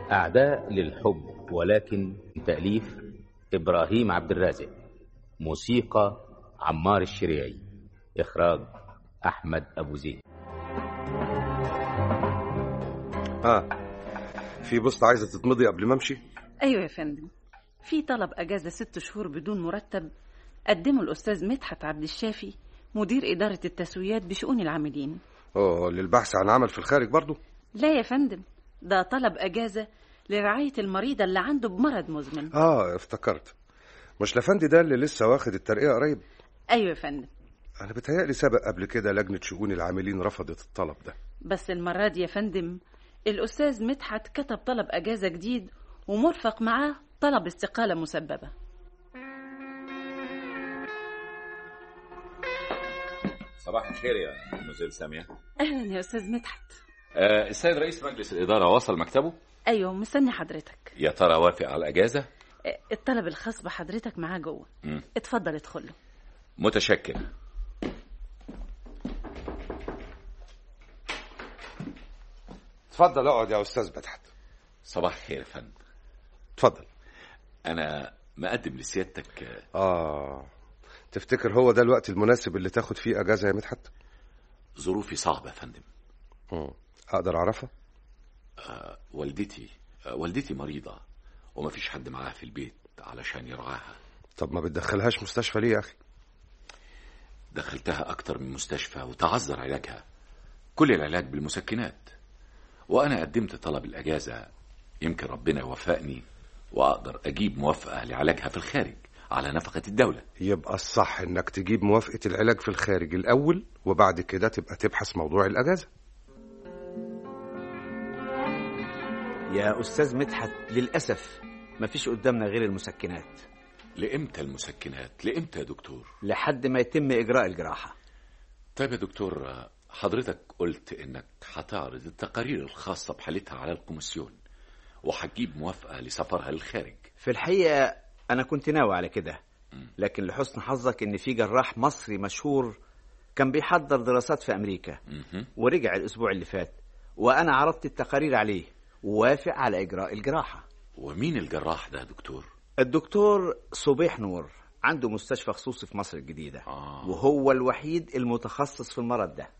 أعداء للحب ولكن تأليف إبراهيم عبد الرازق موسيقى عمار الشريعي إخراج أحمد أبو زيد اه في بوست عايزه تتمضي قبل ما امشي أيوة يا فندم في طلب أجازة ست شهور بدون مرتب قدمه الأستاذ مدحت عبد الشافي مدير إدارة التسويات بشؤون العاملين اه للبحث عن عمل في الخارج برضو لا يا فندم ده طلب أجازة لرعاية المريضة اللي عنده بمرض مزمن اه افتكرت مش لفندي ده اللي لسه واخد الترقيه قريب أيوة يا فندم انا بتهيألي سبق قبل كده لجنه شؤون العاملين رفضت الطلب ده بس المرة دي يا فندم الأستاذ مدحت كتب طلب أجازة جديد ومرفق معاه طلب استقالة مسببة صباح الخير يا مدير سامية أهلا يا أستاذ مدحت آه السيد رئيس مجلس الإدارة وصل مكتبه أيوة مستني حضرتك يا ترى وافق على الأجازة آه، الطلب الخاص بحضرتك معاه جوه مم. اتفضل ادخله متشكر اتفضل اقعد يا استاذ مدحت صباح الخير يا فندم اتفضل أنا مقدم لسيادتك آه، اه تفتكر هو ده الوقت المناسب اللي تاخد فيه اجازه يا مدحت ظروفي صعبة يا فندم مم. اقدر اعرفها آه، والدتي آه، والدتي مريضة ومفيش حد معاها في البيت علشان يرعاها طب ما بتدخلهاش مستشفى ليه يا اخي دخلتها أكتر من مستشفى وتعذر علاجها كل العلاج بالمسكنات وأنا قدمت طلب الأجازة يمكن ربنا يوفقني وأقدر أجيب موافقة لعلاجها في الخارج على نفقة الدولة يبقى الصح انك تجيب موافقه العلاج في الخارج الاول وبعد كده تبقى تبحث موضوع الاجازه يا أستاذ مدحت للأسف مفيش قدامنا غير المسكنات لإمتى المسكنات لإمتى يا دكتور لحد ما يتم إجراء الجراحة طيب يا دكتور آه، حضرتك قلت إنك هتعرض التقارير الخاصة بحالتها على الكوميسيون وهتجيب موافقة لسفرها للخارج في الحقيقة أنا كنت ناوي على كده لكن لحسن حظك إن في جراح مصري مشهور كان بيحضر دراسات في أمريكا مهم. ورجع الأسبوع اللي فات وأنا عرضت التقارير عليه ووافق على إجراء الجراحة ومين الجراح ده يا دكتور الدكتور صبيح نور عنده مستشفى خصوصي في مصر الجديدة آه. وهو الوحيد المتخصص في المرض ده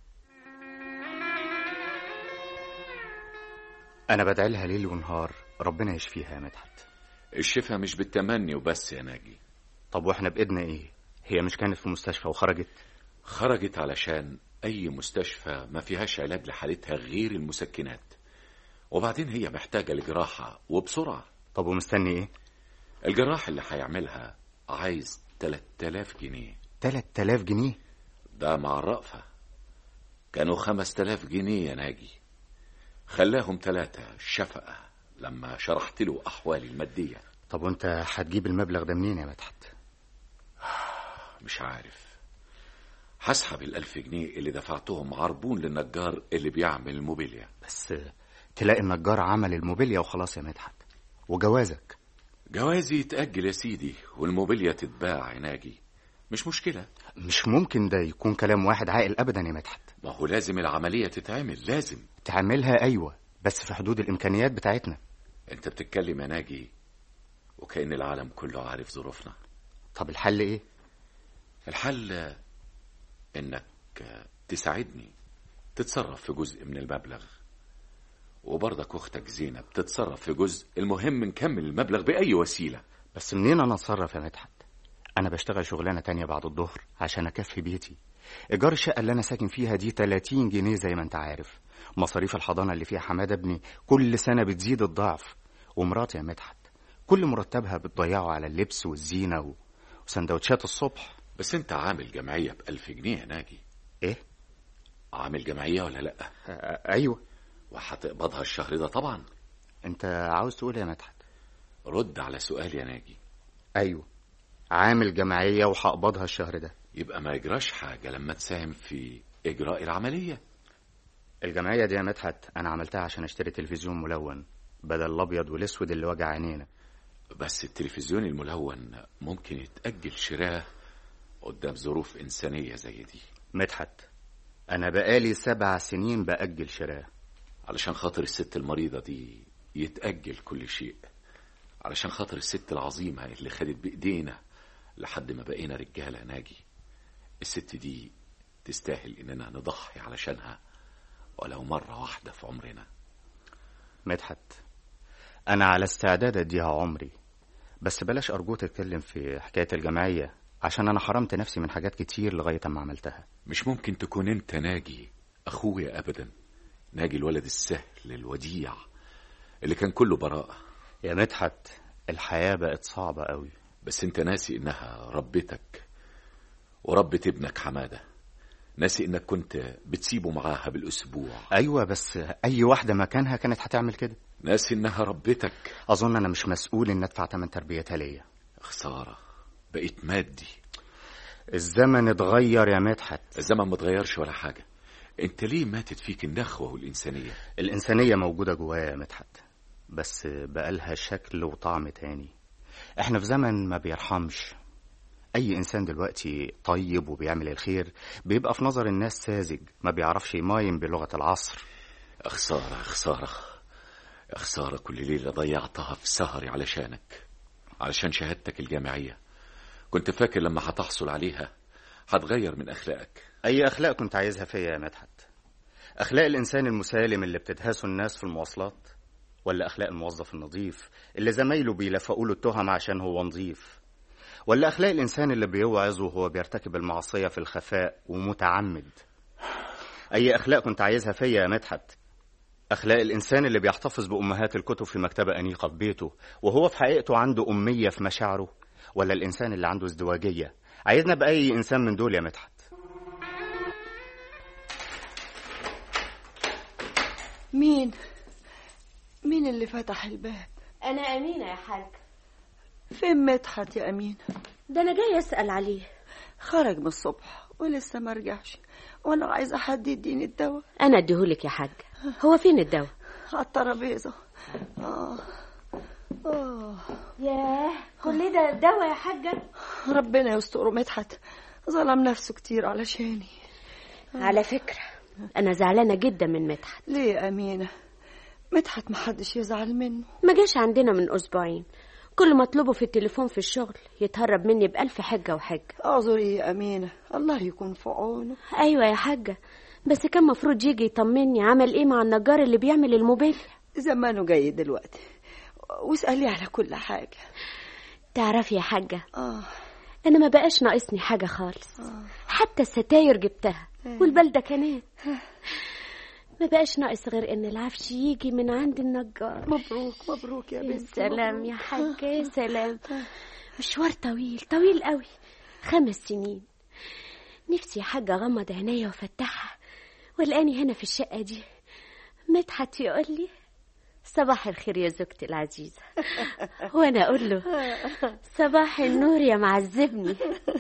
أنا بدعي لها ليل ونهار ربنا يشفيها يا مدحت الشفاء مش بالتمني وبس يا ناجي طب وإحنا بإيدنا إيه؟ هي مش كانت في مستشفى وخرجت؟ خرجت علشان أي مستشفى ما فيهاش علاج لحالتها غير المسكنات وبعدين هي محتاجة لجراحة وبسرعة طب ومستني إيه؟ الجراح اللي هيعملها عايز 3000 جنيه 3000 جنيه ده مع الرأفة كانوا 5000 جنيه يا ناجي خلاهم ثلاثة شفقة لما شرحت له أحوالي المادية طب وأنت هتجيب المبلغ ده منين يا مدحت؟ مش عارف هسحب الألف جنيه اللي دفعتهم عربون للنجار اللي بيعمل الموبيليا بس تلاقي النجار عمل الموبيليا وخلاص يا مدحت وجوازك جوازي يتأجل يا سيدي والموبيليا تتباع يا ناجي مش مشكلة مش ممكن ده يكون كلام واحد عاقل أبدا يا مدحت ما هو لازم العملية تتعمل لازم تعملها أيوة بس في حدود الإمكانيات بتاعتنا انت بتتكلم يا ناجي وكأن العالم كله عارف ظروفنا طب الحل إيه؟ الحل انك تساعدني تتصرف في جزء من المبلغ وبرضك اختك زينب تتصرف في جزء المهم نكمل المبلغ بأي وسيلة بس منين أنا أتصرف يا مدحت؟ أنا بشتغل شغلانة تانية بعد الظهر عشان أكفي بيتي إيجار الشقة اللي أنا ساكن فيها دي 30 جنيه زي ما أنت عارف مصاريف الحضانة اللي فيها حمادة ابني كل سنة بتزيد الضعف ومراتي يا مدحت كل مرتبها بتضيعه على اللبس والزينة و... وسندوتشات الصبح بس انت عامل جمعية بألف جنيه يا ناجي إيه؟ عامل جمعية ولا لأ آه أيوة وهتقبضها الشهر ده طبعا أنت عاوز تقول إيه يا مدحت؟ رد على سؤالي يا ناجي أيوة عامل جمعية وهقبضها الشهر ده يبقى ما يجراش حاجة لما تساهم في إجراء العملية الجمعية دي يا مدحت أنا عملتها عشان أشتري تلفزيون ملون بدل الأبيض والأسود اللي وجع عينينا بس التلفزيون الملون ممكن يتأجل شراه قدام ظروف إنسانية زي دي مدحت أنا بقالي سبع سنين بأجل شراه علشان خاطر الست المريضة دي يتأجل كل شيء علشان خاطر الست العظيمة اللي خدت بإيدينا لحد ما بقينا رجالة ناجي الست دي تستاهل إننا نضحي علشانها ولو مرة واحدة في عمرنا مدحت أنا على استعداد أديها عمري بس بلاش أرجوك تتكلم في حكاية الجمعية عشان أنا حرمت نفسي من حاجات كتير لغاية أما عملتها مش ممكن تكون انت ناجي اخويا ابدا ناجي الولد السهل الوديع اللي كان كله براءة يا مدحت الحياة بقت صعبة قوي بس انت ناسي انها ربتك وربت ابنك حمادة ناسي انك كنت بتسيبه معاها بالاسبوع أيوة بس أي واحدة مكانها كانت هتعمل كده ناسي انها ربتك أظن أنا مش مسؤول إن أدفع تمن تربيتها ليا خسارة بقيت مادي الزمن اتغير يا مدحت الزمن ما اتغيرش ولا حاجة انت ليه ماتت فيك النخوة والإنسانية الإنسانية موجودة جوايا يا مدحت بس بقالها شكل وطعم تاني احنا في زمن ما بيرحمش أي إنسان دلوقتي طيب وبيعمل الخير بيبقى في نظر الناس ساذج ما بيعرفش يمايم بلغة العصر خسارة خسارة خسارة كل ليلة ضيعتها في سهري علشانك علشان شهادتك الجامعية كنت فاكر لما هتحصل عليها هتغير من أخلاقك أي أخلاق كنت عايزها فيا يا مدحت أخلاق الإنسان المسالم اللي بتدهسه الناس في المواصلات ولا أخلاق الموظف النظيف اللي زمايله بيلفقوا له التهم عشان هو نظيف ولا أخلاق الإنسان اللي بيوعظ وهو بيرتكب المعصية في الخفاء ومتعمد أي أخلاق كنت عايزها فيا يا مدحت أخلاق الإنسان اللي بيحتفظ بأمهات الكتب في مكتبة أنيقة في بيته وهو في حقيقته عنده أمية في مشاعره ولا الإنسان اللي عنده ازدواجية عايزنا بأي إنسان من دول يا مدحت مين مين اللي فتح الباب أنا أمينة يا حاج فين مدحت يا أمين ده أنا جاي أسأل عليه خرج من الصبح ولسه ما رجعش وانا عايزه حد يديني الدواء أنا أديهولك يا حاج هو فين الدواء على الترابيزه اه اه ياه كل ده دواء يا حاجة ربنا يستر مدحت ظلم نفسه كتير علشاني على فكرة أنا زعلانة جدا من مدحت ليه يا أمينة مدحت محدش يزعل منه ما جاش عندنا من أسبوعين كل ما اطلبه في التليفون في الشغل يتهرب مني بألف حجة وحجة اعذري يا أمينة الله يكون في عونه أيوة يا حاجة بس كان مفروض يجي يطمني عمل إيه مع النجار اللي بيعمل الموبيل زمانه جاي دلوقتي واسألي على كل حاجة تعرفي يا حاجة آه أنا ما بقاش ناقصني حاجة خالص حتى الستاير جبتها والبلدة كمان ما بقاش ناقص غير إن العفش يجي من عند النجار مبروك مبروك يا يا بنتي سلام يا مبروك. حاجة يا سلام مشوار طويل طويل قوي خمس سنين نفسي يا حاجة أغمض عينيا وأفتحها والآني هنا في الشقة دي مدحت يقول لي صباح الخير يا زوجتي العزيزة وأنا أقول له صباح النور يا معذبني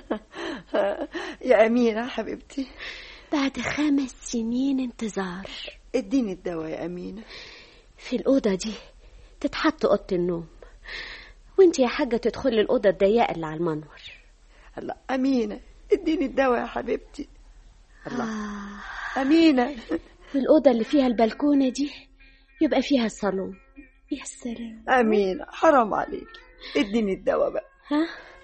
يا أمينة حبيبتي بعد خمس سنين انتظار اديني الدواء يا أمينة في الأوضة دي تتحط أوضة النوم وانت يا حاجة تدخلي الأوضة الضيقة اللي على المنور الله أمينة اديني الدواء يا حبيبتي الله آه. أمينة والأوضة اللي فيها البلكونة دي يبقى فيها الصالون يا سلام أمينة حرام عليك اديني الدواء بقى ها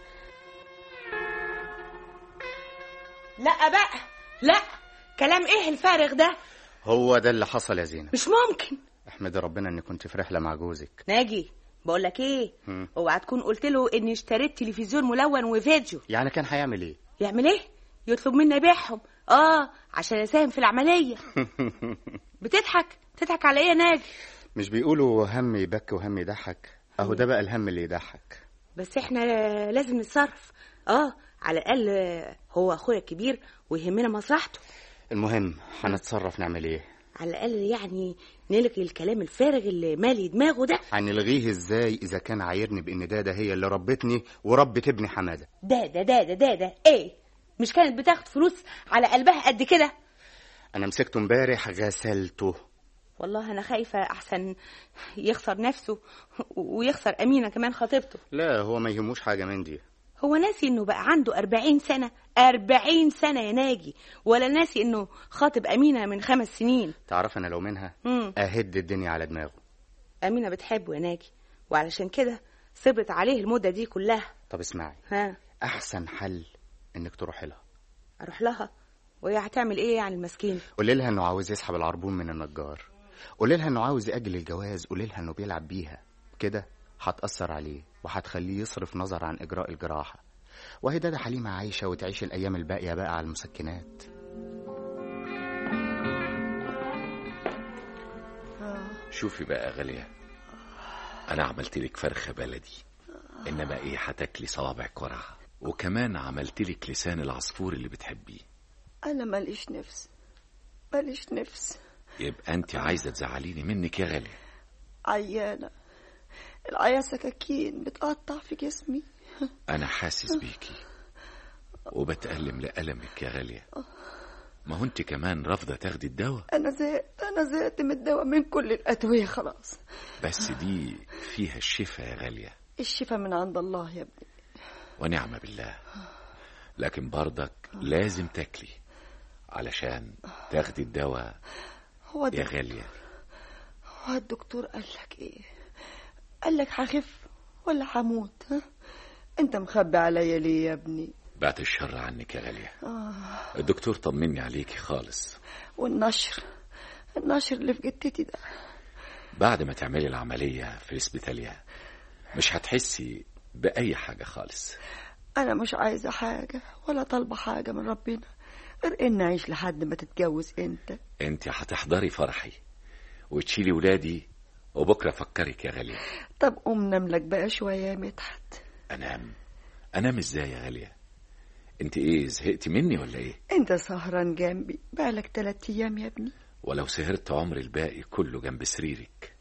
لا بقى لا كلام ايه الفارغ ده هو ده اللي حصل يا زينب مش ممكن احمدي ربنا اني كنت في رحلة مع جوزك ناجي بقول لك ايه هم. اوعى تكون قلت له اني اشتريت تلفزيون ملون وفيديو يعني كان هيعمل ايه يعمل ايه يطلب مني ابيعهم اه عشان اساهم في العمليه بتضحك بتضحك على ايه يا ناجي مش بيقولوا هم يبكي وهم يضحك اهو ده بقى الهم اللي يضحك بس احنا لازم نتصرف اه على الاقل هو اخويا الكبير ويهمنا مصلحته المهم هنتصرف نعمل ايه على الاقل يعني نلغي الكلام الفارغ اللي مالي دماغه ده هنلغيه ازاي اذا كان عايرني بان دادا هي اللي ربتني وربت ابني حماده ده ده ده ده ده ده ايه مش كانت بتاخد فلوس على قلبها قد كده انا مسكته امبارح غسلته والله انا خايفه احسن يخسر نفسه ويخسر امينه كمان خطيبته لا هو ما يهموش حاجه من دي هو ناسي انه بقى عنده أربعين سنة أربعين سنة يا ناجي ولا ناسي انه خاطب أمينة من خمس سنين تعرف انا لو منها مم. اهد الدنيا على دماغه أمينة بتحبه يا ناجي وعلشان كده صبرت عليه المدة دي كلها طب اسمعي ها احسن حل انك تروحي لها أروح لها وهي هتعمل إيه يعني المسكين قولي لها انه عاوز يسحب العربون من النجار قولي لها انه عاوز ياجل الجواز قولي لها انه بيلعب بيها كده هتاثر عليه وهتخليه يصرف نظر عن اجراء الجراحه وهي ده حليمه عايشه وتعيش الايام الباقيه بقى على المسكنات شوفي بقى يا غالية أنا عملت لك فرخة بلدي إنما إيه هتاكلي صوابعك وراها وكمان عملت لك لسان العصفور اللي بتحبيه أنا ماليش نفس ماليش نفس يبقى أنت عايزة تزعليني منك يا غالية عيانة العيا سكاكين بتقطع في جسمي أنا حاسس بيكي وبتألم لألمك يا غالية ما هو أنت كمان رافضة تاخدي الدواء أنا زهقت أنا زهقت من الدواء من كل الأدوية خلاص بس دي فيها الشفاء يا غالية الشفاء من عند الله يا ابني ونعم بالله لكن برضك لازم تاكلي علشان تاخدي الدواء هو يا ده غالية هو الدكتور قال لك إيه قال لك هخف ولا هموت ها أنت مخبي عليا ليه يا ابني بعد الشر عنك يا غالية آه. الدكتور طمني عليكي خالص والنشر النشر اللي في جتتي ده بعد ما تعملي العملية في الاسبيتاليا مش هتحسي بأي حاجة خالص أنا مش عايزة حاجة ولا طالبة حاجة من ربنا غير إني أعيش لحد ما تتجوز أنت انت هتحضري فرحي وتشيلي ولادي وبكرة فكرك يا غالية طب قوم نام لك بقى شوية يا مدحت أنام أنام إزاي يا غالية انت ايه زهقتي مني ولا ايه أنت سهران جنبي بقالك تلات أيام يا ابني ولو سهرت عمري الباقي كله جنب سريرك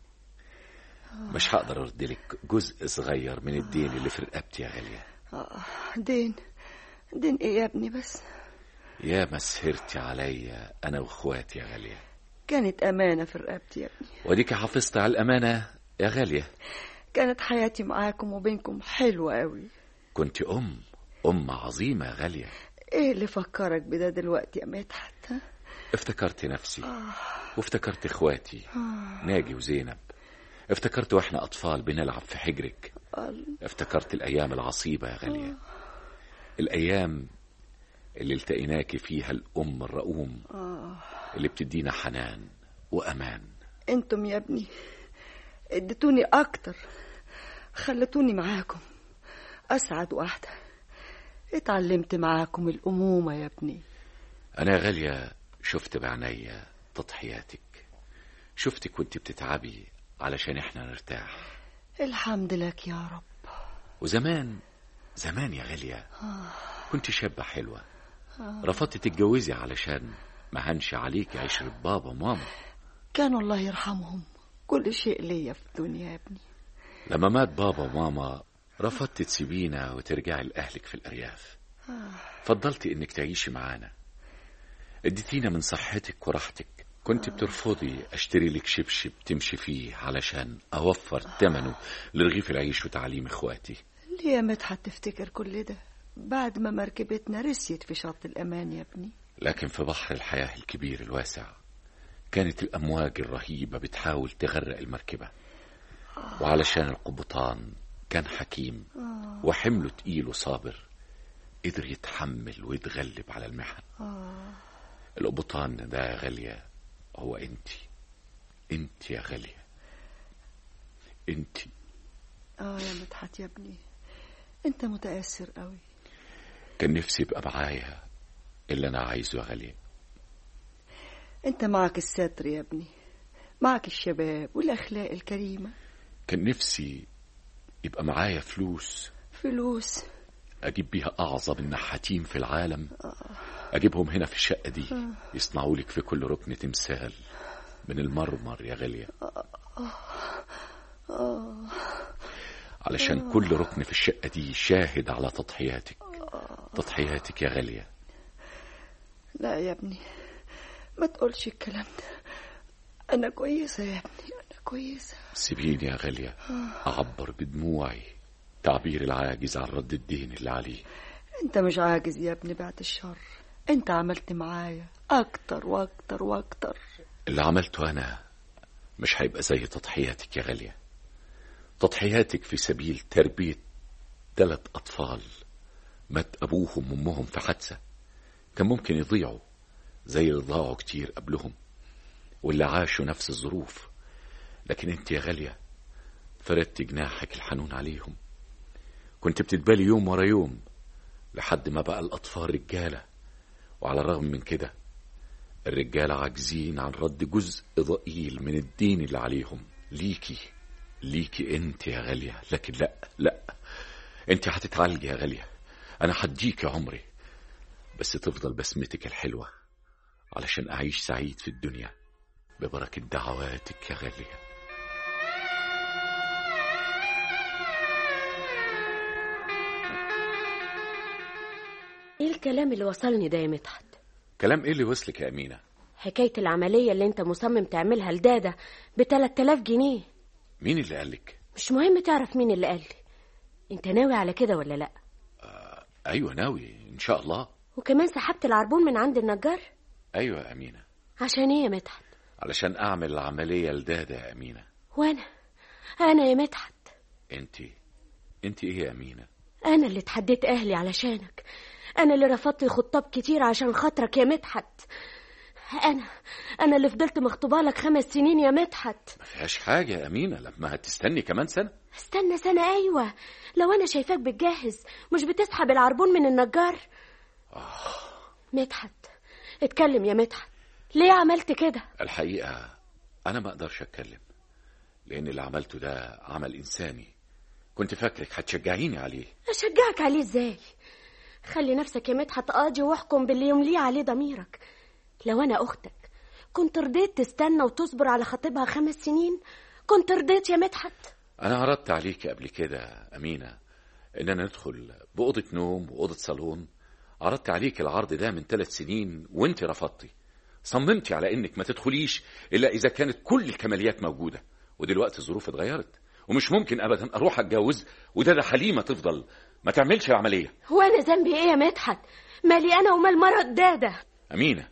مش هقدر ارد لك جزء صغير من الدين اللي في رقبتي يا غالية آه دين دين إيه يا ابني بس يا ما سهرتي عليا انا واخواتي يا غالية كانت أمانة في رقبتي يا ابني وديك حافظت على الامانة يا غالية كانت حياتي معاكم وبينكم حلوة قوي كنت ام ام عظيمة يا غالية إيه اللي فكرك بده دلوقتي يا مدحت ها؟ افتكرت نفسي وافتكرت اخواتي ناجي وزينب افتكرت واحنا اطفال بنلعب في حجرك افتكرت الايام العصيبة يا غالية الايام اللي التقيناكي فيها الام الرؤوم اللي بتدينا حنان وامان انتم يا ابني اديتوني اكتر خلتوني معاكم اسعد واحده اتعلمت معاكم الامومه يا ابني انا يا غالية شفت بعينيا تضحياتك شفتك وانت بتتعبي علشان احنا نرتاح الحمد لك يا رب وزمان زمان يا غالية كنت شابة حلوة رفضت تتجوزي علشان ما هنش عليكي عشرة بابا وماما كانوا الله يرحمهم كل شيء ليا في الدنيا يا ابني لما مات بابا وماما رفضت تسيبينا وترجعي لأهلك في الأرياف فضلتي إنك تعيشي معانا اديتينا من صحتك وراحتك كنت بترفضي اشتري لك شبشب تمشي فيه علشان اوفر ثمنه لرغيف العيش وتعليم اخواتي ليه يا مدحت تفتكر كل ده بعد ما مركبتنا رسيت في شط الامان يا ابني لكن في بحر الحياة الكبير الواسع كانت الأمواج الرهيبة بتحاول تغرق المركبة وعلشان القبطان كان حكيم وحمله تقيل وصابر قدر يتحمل ويتغلب على المحن القبطان ده يا غالية هو انت انت يا غالية انت اه يا مدحت يا ابني انت متاثر قوي كان نفسي يبقى معايا اللي انا عايزه يا غالية انت معك الستر يا ابني معك الشباب والاخلاق الكريمه كان نفسي يبقى معايا فلوس فلوس اجيب بيها اعظم النحاتين في العالم اجيبهم هنا في الشقه دي يصنعوا لك في كل ركن تمثال من المرمر يا غاليه علشان كل ركن في الشقه دي شاهد على تضحياتك تضحياتك يا غاليه لا يا ابني ما تقولش الكلام ده انا كويسه يا ابني انا كويسه سيبيني يا غاليه اعبر بدموعي تعبير العاجز عن رد الدين اللي عليه انت مش عاجز يا ابني بعد الشر انت عملت معايا اكتر واكتر واكتر اللي عملته انا مش هيبقى زي تضحياتك يا غالية تضحياتك في سبيل تربية ثلاث أطفال مات أبوهم وأمهم في حادثة كان ممكن يضيعوا زي اللي ضاعوا كتير قبلهم واللي عاشوا نفس الظروف لكن انت يا غالية فردت جناحك الحنون عليهم كنت بتتبالي يوم ورا يوم لحد ما بقى الأطفال رجالة وعلى الرغم من كده الرجالة عاجزين عن رد جزء ضئيل من الدين اللي عليهم ليكي ليكي انت يا غالية لكن لا لا انت هتتعالجي يا غالية انا هديك عمري بس تفضل بسمتك الحلوة علشان اعيش سعيد في الدنيا ببركة دعواتك يا غالية ايه الكلام اللي وصلني ده يا مدحت كلام ايه اللي وصلك يا امينة حكاية العملية اللي انت مصمم تعملها لدادة ب 3000 جنيه مين اللي قالك مش مهم تعرف مين اللي قال لي انت ناوي على كده ولا لا ايوه ناوي ان شاء الله وكمان سحبت العربون من عند النجار ايوه يا امينة عشان ايه يا مدحت علشان اعمل العملية لدادة يا امينة وانا انا يا مدحت انت انت ايه يا امينة انا اللي اتحديت اهلي علشانك انا اللي رفضت خطاب كتير عشان خاطرك يا مدحت انا انا اللي فضلت مخطوبه لك خمس سنين يا مدحت ما فيهاش حاجة يا امينة لما هتستني كمان سنة استنى سنه ايوه لو انا شايفاك بتجهز مش بتسحب العربون من النجار مدحت اتكلم يا مدحت ليه عملت كده الحقيقة انا ما اقدرش اتكلم لان اللي عملته ده عمل انساني كنت فاكرك هتشجعيني عليه اشجعك عليه ازاي خلي نفسك يا مدحت قاضي واحكم باللي يمليه عليه ضميرك لو انا اختك كنت رضيت تستنى وتصبر على خطيبها خمس سنين كنت رضيت يا مدحت انا عرضت عليك قبل كده امينة اننا ندخل بأوضة نوم وأوضة صالون عرضت عليك العرض ده من ثلاث سنين وانت رفضتي صممتي على انك ما تدخليش الا اذا كانت كل الكماليات موجودة ودلوقتي الظروف اتغيرت ومش ممكن ابدا اروح اتجوز وده ده حليمة تفضل ما تعملش العملية وانا ذنبي ايه يا مدحت مالي انا ومال مرض داده امينة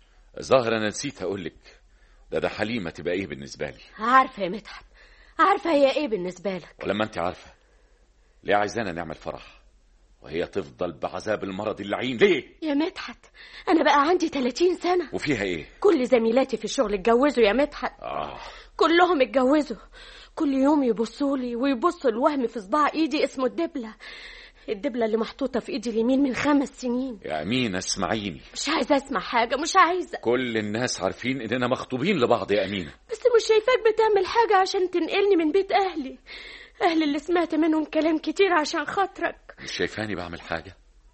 ظاهر انا نسيت اقول لك ده ده حليمة تبقى ايه بالنسبة لي عارفه يا مدحت عارفه هي ايه بالنسبه لك ولما انت عارفة ليه عايزانا نعمل فرح وهي تفضل بعذاب المرض اللعين ليه يا مدحت انا بقى عندي 30 سنه وفيها ايه كل زميلاتي في الشغل اتجوزوا يا مدحت اه كلهم اتجوزوا كل يوم يبصوا لي ويبصوا الوهم في صباع ايدي اسمه الدبله الدبله اللي محطوطه في ايدي اليمين من خمس سنين يا امينة اسمعيني مش عايزه اسمع حاجه مش عايزه كل الناس عارفين اننا مخطوبين لبعض يا امينة بس مش شايفاك بتعمل حاجه عشان تنقلني من بيت اهلي اهلي اللي سمعت منهم كلام كتير عشان خاطرك مش شايفاني بعمل حاجة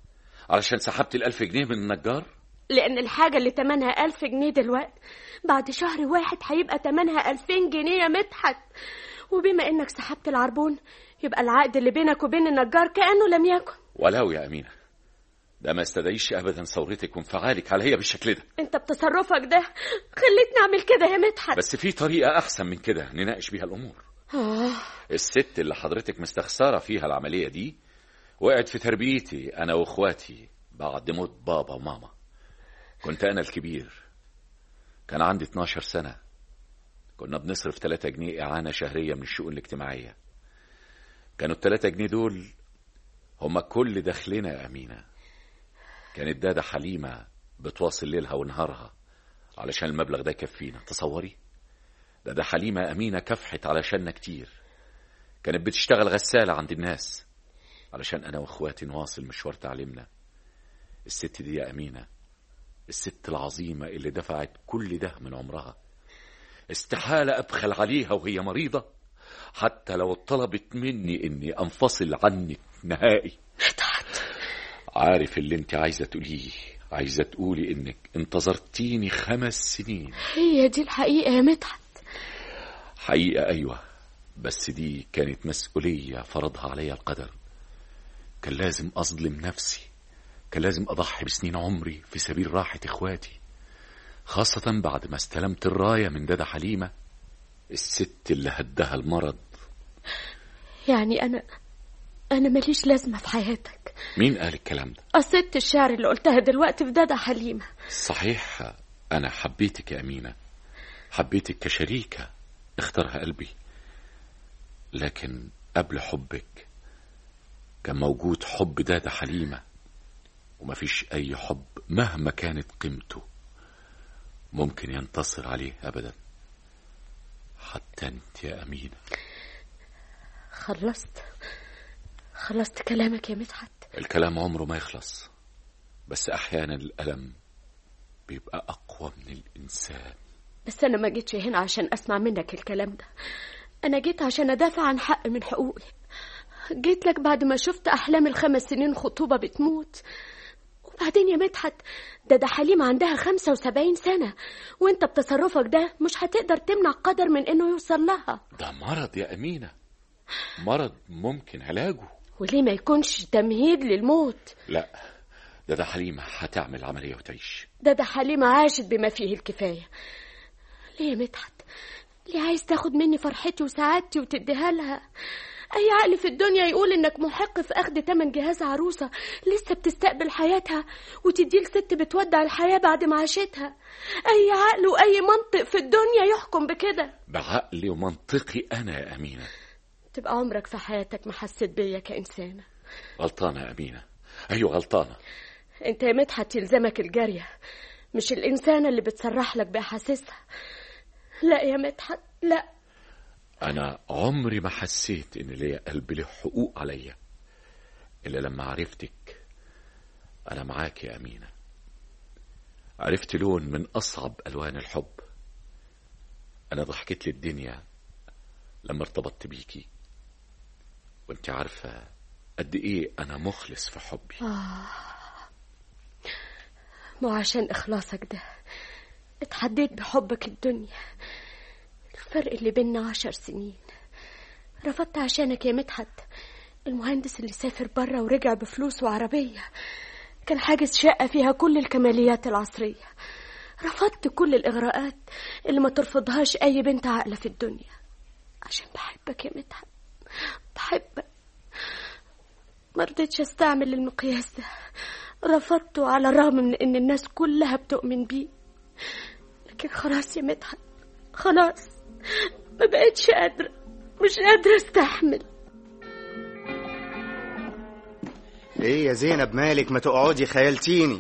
علشان سحبت الألف جنيه من النجار لان الحاجه اللي تمنها ألف جنيه دلوقتي بعد شهر واحد هيبقى تمنها ألفين جنيه يا مدحت وبما انك سحبت العربون يبقى العقد اللي بينك وبين النجار كانه لم يكن ولو يا أمينة ده ما استدعيش أبدا ثورتك وانفعالك عليا بالشكل ده انت بتصرفك ده خليتني اعمل كده يا مدحت بس في طريقة أحسن من كده نناقش بيها الأمور آه. الست اللي حضرتك مستخسرة فيها العملية دي وقعت في تربيتي أنا وإخواتي بعد موت بابا وماما كنت أنا الكبير كان عندي 12 سنة كنا بنصرف 3 جنيه إعانة شهرية من الشؤون الاجتماعية كانوا التلاتة جنيه دول هما كل دخلنا يا أمينة كانت دادة حليمة بتواصل ليلها ونهارها علشان المبلغ ده يكفينا تصوري ده ده حليمة أمينة كفحت علشاننا كتير كانت بتشتغل غسالة عند الناس علشان أنا وإخواتي نواصل مشوار تعليمنا الست دي يا أمينة الست العظيمة اللي دفعت كل ده من عمرها استحالة أبخل عليها وهي مريضة حتى لو طلبت مني إني أنفصل عنك نهائي عارف اللي انت عايزة تقوليه عايزة تقولي إنك انتظرتيني خمس سنين هي دي الحقيقه يا مدحت حقيقة أيوة بس دي كانت مسؤولية فرضها عليا القدر كان لازم أظلم نفسي كان لازم أضحي بسنين عمري في سبيل راحة إخواتي خاصة بعد ما استلمت الراية من دادا حليمة الست اللي هدها المرض يعني انا انا ماليش لازمه في حياتك مين قال الكلام ده قصيت الشعر اللي قلتها دلوقتي في دادا حليمه صحيح أنا حبيتك يا أمينة حبيتك كشريكة اختارها قلبي لكن قبل حبك كان موجود حب دادا حليمة ومفيش أي حب مهما كانت قيمته ممكن ينتصر عليه أبدا حتى أنت يا أمينة خلصت خلصت كلامك يا مدحت الكلام عمره ما يخلص بس أحيانا الألم بيبقى أقوى من الإنسان بس أنا ما جيتش هنا عشان أسمع منك الكلام ده أنا جيت عشان أدافع عن حق من حقوقي جيت لك بعد ما شفت أحلام الخمس سنين خطوبة بتموت وبعدين يا مدحت ده ده حليمة عندها خمسة وسبعين سنة وانت بتصرفك ده مش هتقدر تمنع قدر من انه يوصل لها ده مرض يا أمينة مرض ممكن علاجه وليه ما يكونش تمهيد للموت لا ده ده حليمة هتعمل عملية وتعيش ده ده حليمة عاشت بما فيه الكفاية ليه يا مدحت ليه عايز تاخد مني فرحتي وسعادتي وتديها لها أي عقل في الدنيا يقول إنك محق في أخذ تمن جهاز عروسة لسه بتستقبل حياتها وتديه لست بتودع الحياة بعد ما عاشتها أي عقل وأي منطق في الدنيا يحكم بكده بعقلي ومنطقي أنا يا أمينة تبقى عمرك في حياتك ما حسيت بيا كإنسانة غلطانة يا أمينة أيوة غلطانة انت يا مدحت يلزمك الجارية مش الإنسانة اللي بتسرح لك بأحاسيسها لا يا مدحت لا أنا عمري ما حسيت إن ليا قلب له حقوق عليا إلا لما عرفتك أنا معاك يا أمينة عرفت لون من أصعب ألوان الحب أنا ضحكت لي الدنيا لما ارتبطت بيكي وانت عارفة قد إيه أنا مخلص في حبي آه. مو عشان إخلاصك ده اتحديت بحبك الدنيا الفرق اللي بينا عشر سنين رفضت عشانك يا مدحت المهندس اللي سافر بره ورجع بفلوس وعربية كان حاجز شقة فيها كل الكماليات العصرية رفضت كل الإغراءات اللي ما ترفضهاش أي بنت عاقلة في الدنيا عشان بحبك يا مدحت بحبك ما رضيتش استعمل المقياس ده رفضته على الرغم من ان الناس كلها بتؤمن بيه لكن خلاص يا مدحت خلاص ما بقتش قادرة مش قادرة استحمل ايه يا زينب مالك ما تقعدي خيالتيني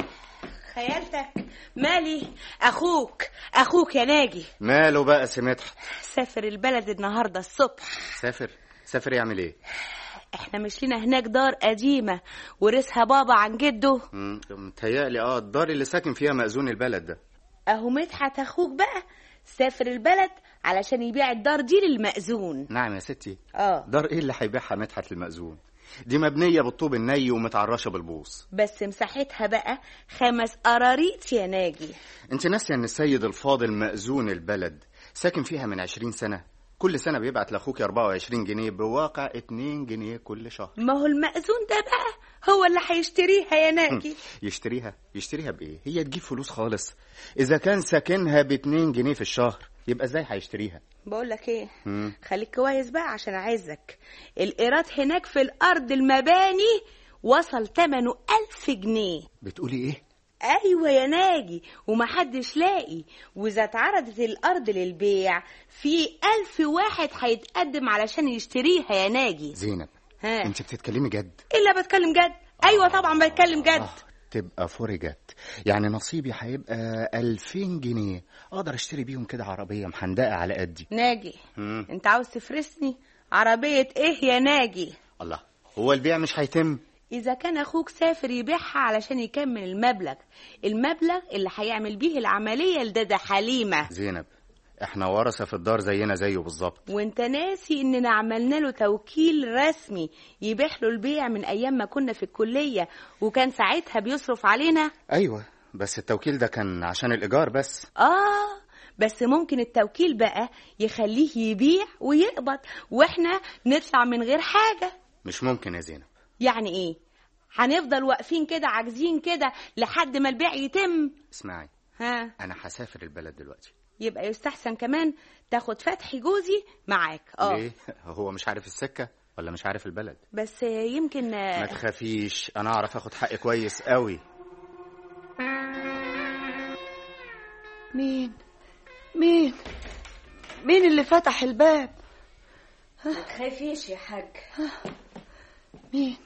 خيالتك مالي اخوك اخوك يا ناجي ماله بقى سمدحت سافر البلد النهارده الصبح سافر سافر يعمل ايه احنا مش لنا هناك دار قديمه ورثها بابا عن جده مم، متهيألي اه الدار اللي ساكن فيها مأذون البلد ده اهو مدحت اخوك بقى سافر البلد علشان يبيع الدار دي للمأذون نعم يا ستي اه دار ايه اللي هيبيعها مدحت للمأذون دي مبنية بالطوب الني ومتعرشة بالبوص بس مساحتها بقى خمس قراريط يا ناجي انت ناسية ان السيد الفاضل مأذون البلد ساكن فيها من عشرين سنة كل سنة بيبعت لأخوك 24 جنيه بواقع 2 جنيه كل شهر ما هو المأذون ده بقى هو اللي هيشتريها يا ناجي يشتريها يشتريها بإيه هي تجيب فلوس خالص إذا كان ساكنها ب 2 جنيه في الشهر يبقى ازاي هيشتريها بقول لك ايه مم. خليك كويس بقى عشان اعزك الايراد هناك في الارض المباني وصل ثمنه ألف جنيه بتقولي ايه ايوه يا ناجي ومحدش لاقي واذا اتعرضت الارض للبيع في ألف واحد هيتقدم علشان يشتريها يا ناجي زينب ها انت بتتكلمي جد الا بتكلم جد ايوه طبعا بتكلم جد آه تبقى فرجت يعني نصيبي هيبقى 2000 جنيه اقدر اشتري بيهم كده عربية محندقة على قدي ناجي مم. انت عاوز تفرسني عربية ايه يا ناجي الله هو البيع مش هيتم إذا كان أخوك سافر يبيعها علشان يكمل المبلغ المبلغ اللي هيعمل بيه العملية لدادا حليمة زينب احنا ورثة في الدار زينا زيه بالظبط وانت ناسي اننا عملنا له توكيل رسمي يبيح له البيع من ايام ما كنا في الكلية وكان ساعتها بيصرف علينا ايوه بس التوكيل ده كان عشان الايجار بس اه بس ممكن التوكيل بقى يخليه يبيع ويقبض واحنا نطلع من غير حاجة مش ممكن يا زينب يعني ايه هنفضل واقفين كده عاجزين كده لحد ما البيع يتم اسمعي ها انا هسافر البلد دلوقتي يبقى يستحسن كمان تاخد فتحي جوزي معاك اه ليه هو مش عارف السكة ولا مش عارف البلد بس يمكن ما تخافيش انا اعرف اخد حقي كويس قوي مين مين مين اللي فتح الباب ما تخافيش يا حاج مين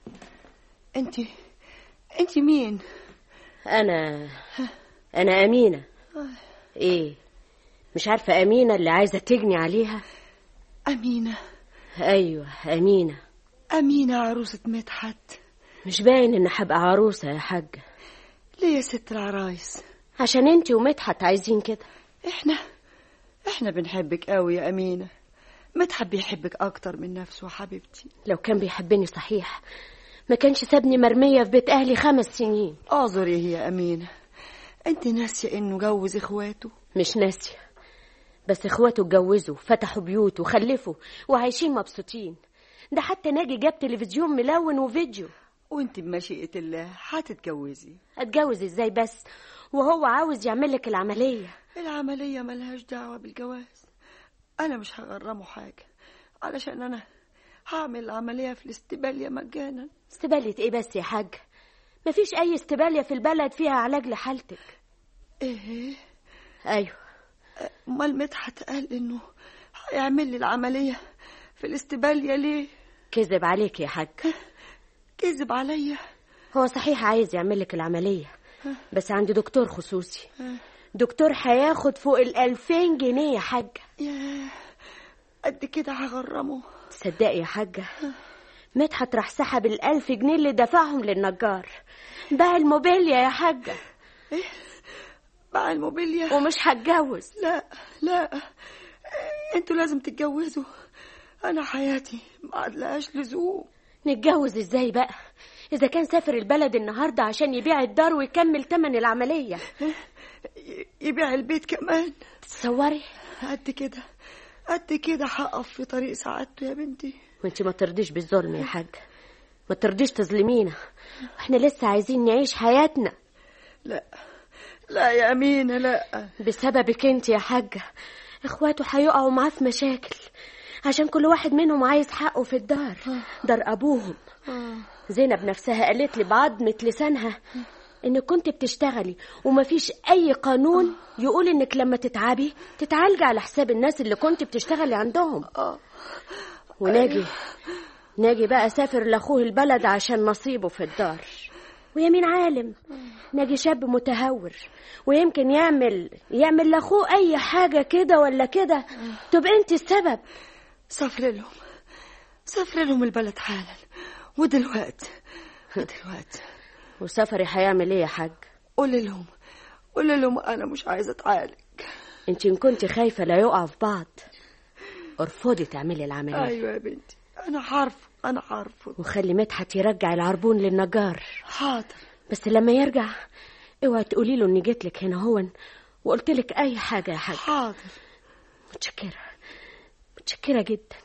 انت انت مين انا انا امينه ايه مش عارفه امينه اللي عايزه تجني عليها امينه ايوه امينه امينه عروسه مدحت مش باين ان هبقى عروسه يا حاج ليه يا ست العرايس عشان انتي ومدحت عايزين كده احنا احنا بنحبك قوي يا امينه مدحت بيحبك اكتر من نفسه حبيبتي لو كان بيحبني صحيح ما كانش سابني مرميه في بيت اهلي خمس سنين اعذري يا امينه انت ناسيه انه جوز اخواته مش ناسيه بس اخواته اتجوزوا فتحوا بيوت وخلفوا وعايشين مبسوطين ده حتى ناجي جاب تلفزيون ملون وفيديو وانت بمشيئه الله هتتجوزي اتجوز ازاي بس وهو عاوز يعمل لك العمليه العمليه ملهاش دعوه بالجواز انا مش هغرمه حاجه علشان انا هعمل العمليه في الاستباليه مجانا استبالية ايه بس يا حاج مفيش اي استبالية في البلد فيها علاج لحالتك ايه ايوه امال مدحت قال انه هيعمل لي العمليه في الاستباليه ليه كذب عليك يا حاج كذب عليا هو صحيح عايز يعمل لك العملية بس عند دكتور خصوصي دكتور هياخد فوق الألفين جنيه يا حاج ياه قد كده هغرمه تصدقي يا حاجة مدحت راح سحب الألف جنيه اللي دفعهم للنجار باع الموبيليا يا حاجة باع الموبيليا ومش هتجوز لا لا انتوا لازم تتجوزوا انا حياتي ما عادلهاش لزوم نتجوز ازاي بقى إذا كان سافر البلد النهاردة عشان يبيع الدار ويكمل تمن العملية ي- يبيع البيت كمان تصوري قد كده قد كده هقف في طريق سعادته يا بنتي وانت ما ترضيش بالظلم يا حاج ما ترضيش تظلمينا واحنا لسه عايزين نعيش حياتنا لا لا يا أمينة لا بسببك انت يا حاجة اخواته هيقعوا معاه في مشاكل عشان كل واحد منهم عايز حقه في الدار دار ابوهم زينب نفسها قالت لي بعضمة لسانها انك كنت بتشتغلي ومفيش اي قانون يقول انك لما تتعبي تتعالجي على حساب الناس اللي كنت بتشتغلي عندهم وناجي ناجي بقى سافر لاخوه البلد عشان نصيبه في الدار ويمين عالم ناجي شاب متهور ويمكن يعمل يعمل لاخوه اي حاجه كده ولا كده تبقى انت السبب سافر لهم سافر لهم البلد حالا ودلوقتي ودلوقتي وسفري هيعمل ايه يا حاج قولي لهم قولي لهم انا مش عايزه اتعالج انت ان كنت خايفه لا يقع في بعض ارفضي تعملي العمليه ايوه يا بنتي انا عارفه انا عارفه وخلي مدحت يرجع العربون للنجار حاضر بس لما يرجع اوعي تقولي له اني جيت لك هنا هون وقلت لك اي حاجه يا حاج حاضر متشكره متشكره جدا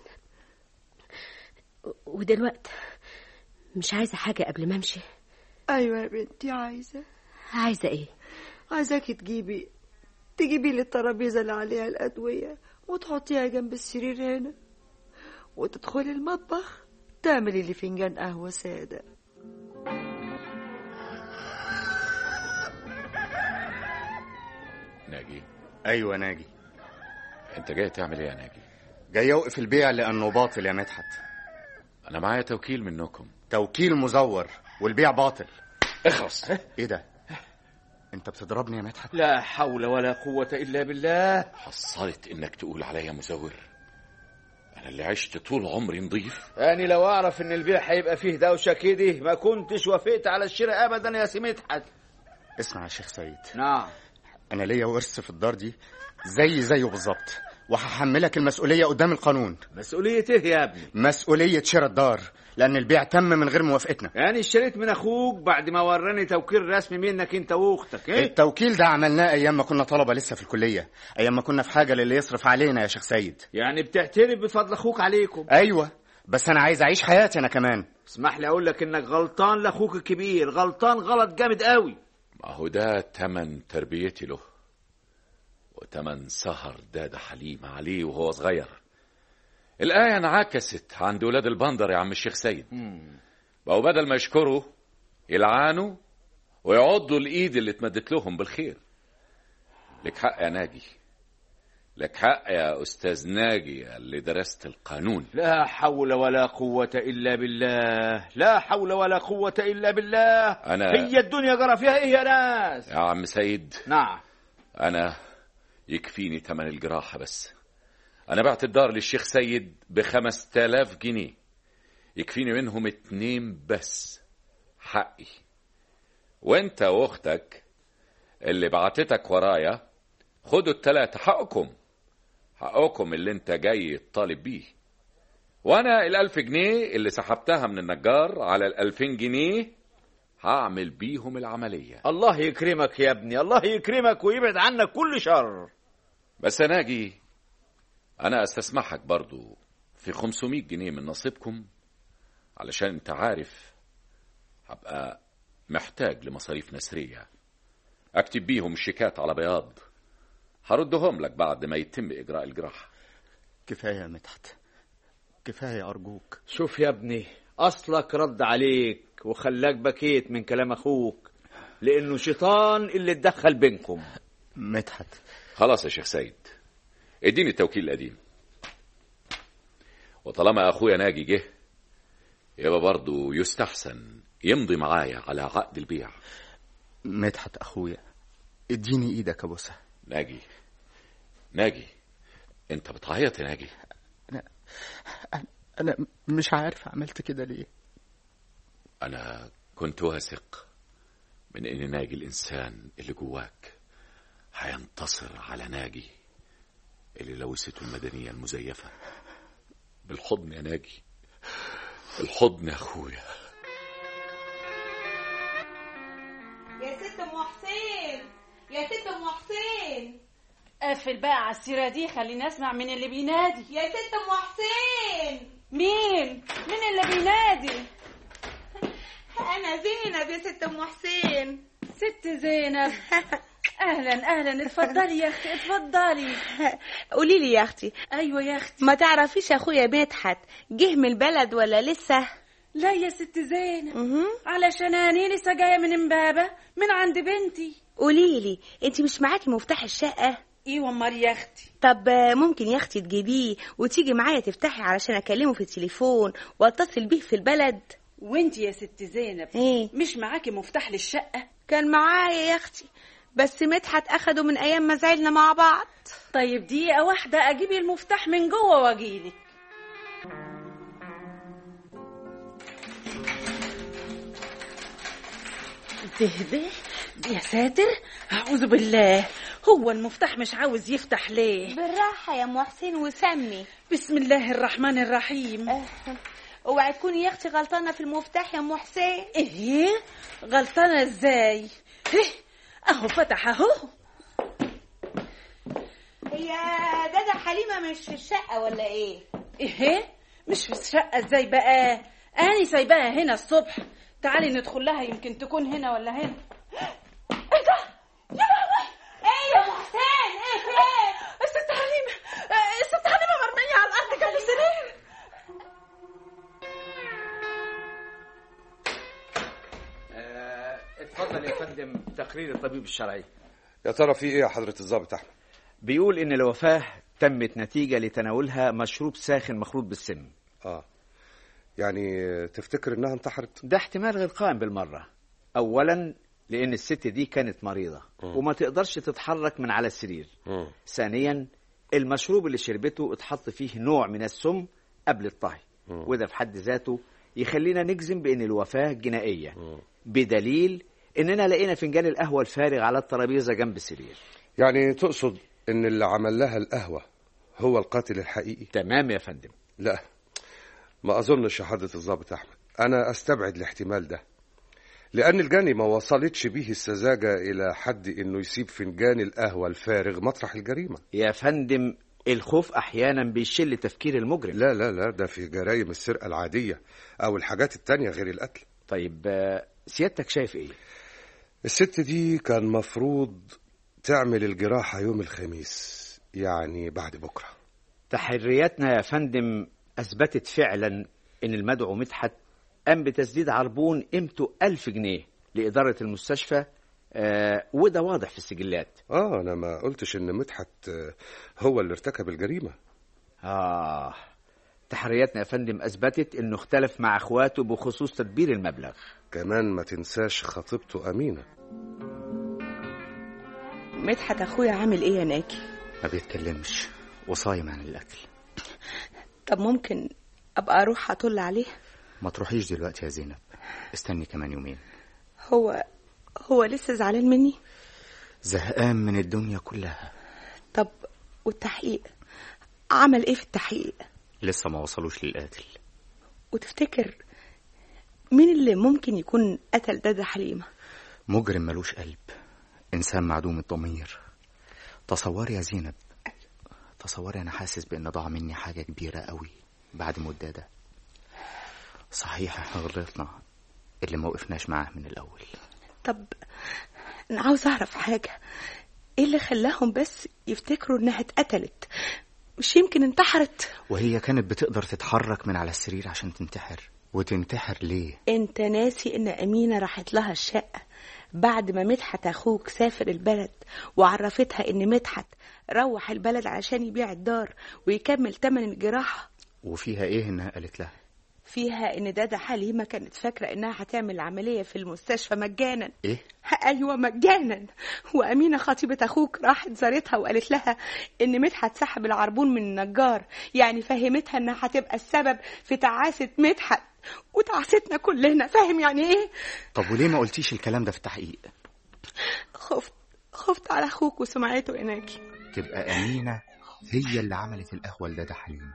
ودلوقتي مش عايزه حاجه قبل ما امشي ايوه يا بنتي عايزه عايزه ايه عايزاكي تجيبي تجيبي لي الترابيزه اللي عليها الادويه وتحطيها جنب السرير هنا وتدخلي المطبخ تعملي لي فنجان قهوه ساده ناجي ايوه ناجي انت جاي تعمل ايه يا ناجي جاي اوقف البيع لانه باطل يا مدحت انا معايا توكيل منكم توكيل مزور والبيع باطل اخرس ايه ده انت بتضربني يا مدحت لا حول ولا قوة إلا بالله حصلت انك تقول عليا مزور انا اللي عشت طول عمري نظيف أنا لو أعرف إن البيع هيبقى فيه دوشة كده ما كنتش وافقت على الشراء أبدا يا سي مدحت اسمع يا شيخ سيد نعم انا ليا ورث في الدار دي زي زيه بالظبط وهحملك المسؤوليه قدام القانون مسؤولية إيه يا ابني؟ مسؤوليه شراء الدار لان البيع تم من غير موافقتنا يعني اشتريت من أخوك بعد ما وراني توكيل رسمي منك أنت وأختك إيه؟ التوكيل ده عملناه ايام ما كنا طلبه لسه في الكليه ايام ما كنا في حاجه للي يصرف علينا يا شيخ سيد يعني بتعترف بفضل أخوك عليكم ايوه بس انا عايز اعيش حياتي انا كمان اسمح لي أقول لك إنك غلطان لأخوك الكبير غلطان غلط جامد قوي ما هو ده تمن تربيتي له وتمن سهر دادا حليم عليه وهو صغير الآية انعكست عند ولاد البندر يا عم الشيخ سيد بقوا بدل ما يشكروا يلعانوا ويعضوا الإيد اللي اتمدت لهم بالخير لك حق يا ناجي لك حق يا أستاذ ناجي اللي درست القانون لا حول ولا قوة إلا بالله لا حول ولا قوة إلا بالله أنا هي الدنيا جرى فيها إيه يا ناس يا عم سيد نعم أنا يكفيني تمن الجراحة بس أنا بعت الدار للشيخ سيد بخمس تلاف جنيه يكفيني منهم اتنين بس حقي وانت واختك اللي بعتتك ورايا خدوا التلاتة حقكم حقكم اللي انت جاي تطالب بيه وانا الالف جنيه اللي سحبتها من النجار على الالفين جنيه هعمل بيهم العملية الله يكرمك يا ابني الله يكرمك ويبعد عنك كل شر بس انا اجي انا استسمحك برضو في 500 جنيه من نصيبكم علشان انت عارف هبقى محتاج لمصاريف نسرية اكتب بيهم شيكات على بياض هردهم لك بعد ما يتم اجراء الجراحة كفاية يا مدحت كفاية أرجوك شوف يا ابني أصلك رد عليك وخلاك بكيت من كلام أخوك لأنه شيطان اللي اتدخل بينكم مدحت خلاص يا شيخ سيد اديني التوكيل القديم وطالما اخويا ناجي جه يبقى برضه يستحسن يمضي معايا على عقد البيع مدحت أخويا اديني إيدك أبوسها ناجي ناجي انت بتعيط يا ناجي أنا مش عارف عملت كده ليه انا كنت واثق من ان ناجي الانسان اللي جواك هينتصر على ناجي اللي لوثته المدنية المزيفة بالحضن يا ناجي الحضن يا اخويا يا ست ام حسين يا ست ام حسين قفل بقى على السيرة دي خليني اسمع مين اللي بينادي يا ست ام حسين مين مين اللي بينادي انا زينب يا ست ام حسين ست زينب اهلا اهلا اتفضلي يا اختي اتفضلي قولي لي يا اختي ايوه يا اختي ما تعرفيش اخويا مدحت جه من البلد ولا لسه لا يا ست زينب مهم. علشان انا لسه جايه من امبابه من عند بنتي قولي لي انت مش معاكي مفتاح الشقه ايوه امال يا اختي طب آه، ممكن يا اختي تجيبيه وتيجي معايا تفتحي علشان اكلمه في التليفون واتصل بيه في البلد وانتي يا ست زينب ايه مش معاكي مفتاح للشقه كان معايا يا اختي بس مدحت اخده من ايام ما زعلنا مع بعض طيب دقيقه واحده اجيب المفتاح من جوه واجيلك تهبه يا ساتر اعوذ بالله هو المفتاح مش عاوز يفتح ليه بالراحه يا ام حسين وسمي بسم الله الرحمن الرحيم اوعي تكوني يا اختي غلطانه في المفتاح يا ام حسين ايه غلطانه ازاي إيه؟ اهو فتح اهو هي دادا حليمه مش في الشقه ولا ايه ايه مش في الشقه ازاي بقى اني سايباها هنا الصبح تعالي ندخل لها يمكن تكون هنا ولا هنا ايه ده يا لهوي ايه يا ام حسين ايه في ايه الست حليمه آه، الست حليمه مرميه على الارض جنب السرير اتفضل يا فندم تقرير الطبيب الشرعي يا ترى في ايه يا حضرة الضابط احمد بيقول إن الوفاة تمت نتيجة لتناولها مشروب ساخن مخلوط بالسم اه يعني تفتكر انها انتحرت ده احتمال غير قائم بالمرة أولا لأن الست دي كانت مريضة وما تقدرش تتحرك من على السرير مم. ثانيا المشروب اللي شربته اتحط فيه نوع من السم قبل الطهي مم. وده في حد ذاته يخلينا نجزم بأن الوفاة جنائية مم. بدليل إننا لقينا فنجان القهوة الفارغ على الترابيزة جنب السرير يعني تقصد ان اللي عمل لها القهوة هو القاتل الحقيقي تمام يا فندم لا ما اظنش يا حضرة الضابط احمد انا استبعد الاحتمال ده لان الجاني ما وصلتش بيه السذاجة الى حد انه يسيب فنجان القهوة الفارغ مطرح الجريمة يا فندم الخوف أحيانا بيشل تفكير المجرم لا لا لا ده في جرائم السرقة العادية او الحاجات التانية غير القتل طيب آه، سيادتك شايف ايه الست دي كان مفروض تعمل الجراحة يوم الخميس يعني بعد بكرة تحرياتنا يا فندم أثبتت فعلا إن المدعو مدحت قام بتسديد عربون قيمته ألف جنيه لإدارة المستشفى آه وده واضح في السجلات اه انا ما قلتش ان مدحت آه، هو اللي ارتكب الجريمه آه تحرياتنا يا فندم أثبتت إنه اختلف مع إخواته بخصوص تدبير المبلغ كمان ما تنساش خطيبته امينه مدحت اخويا عامل ايه يا ناجي ما بيتكلمش وصايم عن الاكل طب ممكن ابقى اروح اطل عليه ما تروحيش دلوقتي يا زينب استني كمان يومين هو هو لسه زعلان مني زهقان من الدنيا كلها طب والتحقيق عمل ايه في التحقيق لسه ما وصلوش للقاتل وتفتكر مين اللي ممكن يكون قتل دادا حليمة مجرم ملوش قلب انسان معدوم الضمير تصوري يا زينب تصوري انا حاسس بان ضاع مني حاجه كبيره قوي بعد مده ده صحيح احنا غلطنا اللي ما وقفناش معاه من الاول طب انا عاوز اعرف حاجة ايه اللي خلاهم بس يفتكروا انها اتقتلت مش يمكن انتحرت وهي كانت بتقدر تتحرك من على السرير عشان تنتحر وتنتحر ليه انت ناسي ان امينة راحت لها الشقة بعد ما مدحت اخوك سافر البلد وعرفتها ان مدحت روح البلد عشان يبيع الدار ويكمل تمن الجراحة وفيها ايه انها قالت لها فيها ان دادا حليمة كانت فاكرة انها هتعمل عملية في المستشفى مجانا ايه ايوه مجانا وامينه خطيبه اخوك راحت زارتها وقالت لها ان مدحت سحب العربون من النجار يعني فهمتها انها هتبقى السبب في تعاسه مدحت وتعاستنا كلنا فاهم يعني ايه طب وليه ما قلتيش الكلام ده في التحقيق خفت خفت على اخوك وسمعته يا ناجي تبقى امينه هي اللي عملت القهوه لدادا حليمه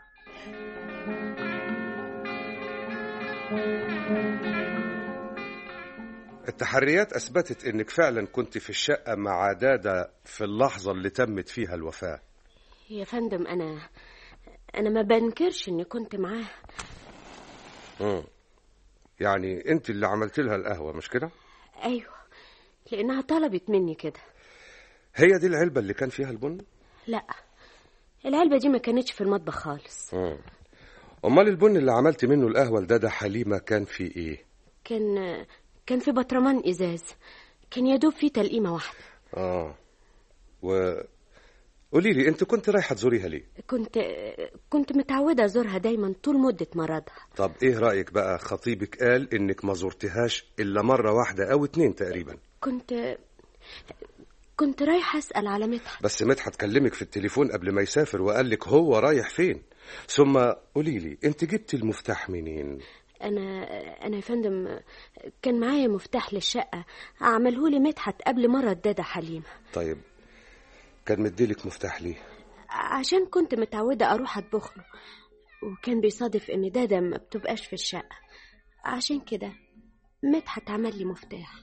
التحريات اثبتت انك فعلا كنت في الشقه مع دادا في اللحظه اللي تمت فيها الوفاه يا فندم انا انا ما بنكرش اني كنت معاه مم. يعني انت اللي عملت لها القهوه مش كده ايوه لانها طلبت مني كده هي دي العلبه اللي كان فيها البن لا العلبه دي ما كانتش في المطبخ خالص مم. امال البن اللي عملت منه القهوه لدادا حليمه كان فيه ايه كان كان في بطرمان ازاز كان يدوب فيه تلقيمه واحده اه و قولي لي انت كنت رايحه تزوريها ليه كنت كنت متعوده ازورها دايما طول مده مرضها طب ايه رايك بقى خطيبك قال انك ما زرتهاش الا مره واحده او اتنين تقريبا كنت كنت رايحه اسال على مدحت بس مدحت كلمك في التليفون قبل ما يسافر وقال لك هو رايح فين ثم قولي لي انت جبت المفتاح منين انا انا يا فندم كان معايا مفتاح للشقه عمله لي مدحت قبل مرض دادا حليمه طيب كان مديلك مفتاح ليه عشان كنت متعوده اروح اطبخ له وكان بيصادف ان دادا ما بتبقاش في الشقه عشان كده مدحت عمل لي مفتاح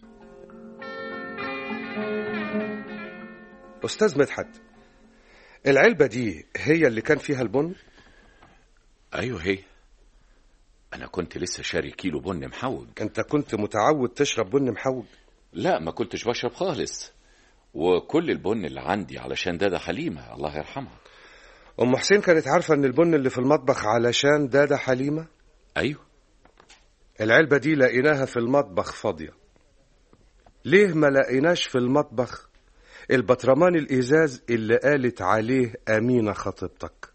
استاذ مدحت العلبه دي هي اللي كان فيها البن ايوه هي انا كنت لسه شاري كيلو بن محوج انت كنت متعود تشرب بن محوج لا ما كنتش بشرب خالص وكل البن اللي عندي علشان دادا حليمة الله يرحمها ام حسين كانت عارفه ان البن اللي في المطبخ علشان دادا حليمه ايوه العلبه دي لقيناها في المطبخ فاضيه ليه ما لقيناش في المطبخ البطرمان الازاز اللي قالت عليه امينه خطيبتك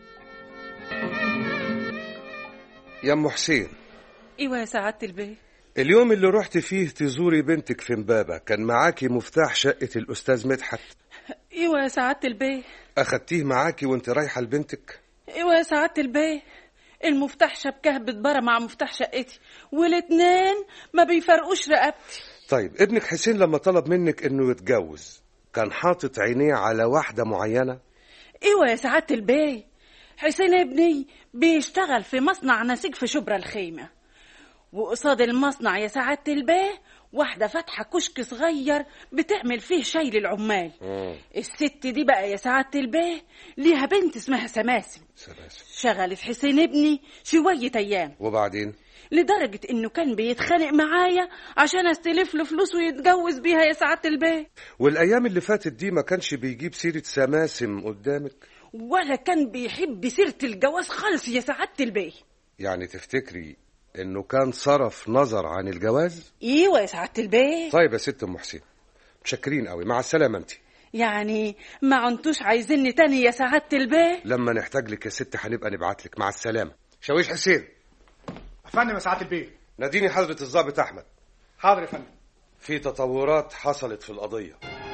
يا ام حسين ايوه يا سعاده البيه اليوم اللي رحت فيه تزوري بنتك في امبابة كان معاكي مفتاح شقة الأستاذ مدحت ايوه يا سعاده البيه أخدتيه معاكي وانت رايحة لبنتك ايوه يا سعاده البيه المفتاح شبكه بتبرى مع مفتاح شقتي والاتنين ما بيفرقوش رقبتي طيب ابنك حسين لما طلب منك انه يتجوز كان حاطط عينيه على واحدة معينة ايوه يا سعاده البيه حسين ابني بيشتغل في مصنع نسيج في شبرا الخيمه وقصاد المصنع يا سعاده البيه واحدة فاتحة كشك صغير بتعمل فيه شاي للعمال الست دي بقى يا سعادة البيه ليها بنت اسمها سماسم سلاسل شغلت حسين ابني شوية أيام وبعدين لدرجة إنه كان بيتخانق معايا عشان أستلف له فلوس ويتجوز بيها يا سعادة البيه والأيام اللي فاتت دي ما كانش بيجيب سيرة سماسم قدامك ولا كان بيحب سيرة الجواز خالص يا سعادة البيه يعني تفتكري انه كان صرف نظر عن الجواز ايوه يا سعادة البيه طيب يا ست ام حسين متشكرين قوي مع السلامه انت يعني ما عنتوش عايزيني تاني يا سعادة البيه لما نحتاج لك يا ست هنبقى نبعت لك مع السلامه شاويش حسين افندم يا سعاده البيه ناديني حضره الضابط احمد حاضر يا فندم في تطورات حصلت في القضيه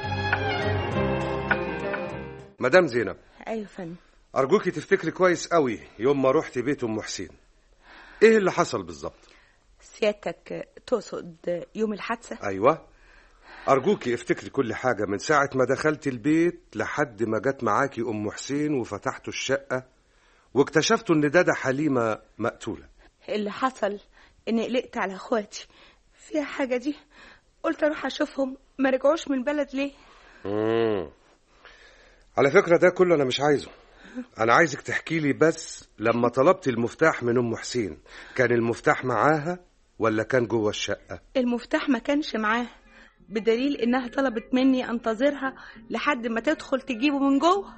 مدام زينب ايوه فندم ارجوكي تفتكري كويس قوي يوم ما رحت بيت ام حسين ايه اللي حصل بالظبط سيادتك تقصد يوم الحادثه ايوه ارجوكي افتكري كل حاجه من ساعه ما دخلت البيت لحد ما جت معاكي ام حسين وفتحتوا الشقه واكتشفتوا ان دادا حليمه مقتوله اللي حصل اني قلقت على اخواتي فيها حاجه دي قلت اروح اشوفهم ما رجعوش من البلد ليه مم. على فكره ده كله انا مش عايزه انا عايزك تحكي لي بس لما طلبت المفتاح من ام حسين كان المفتاح معاها ولا كان جوه الشقه المفتاح ما كانش معاه بدليل انها طلبت مني انتظرها لحد ما تدخل تجيبه من جوه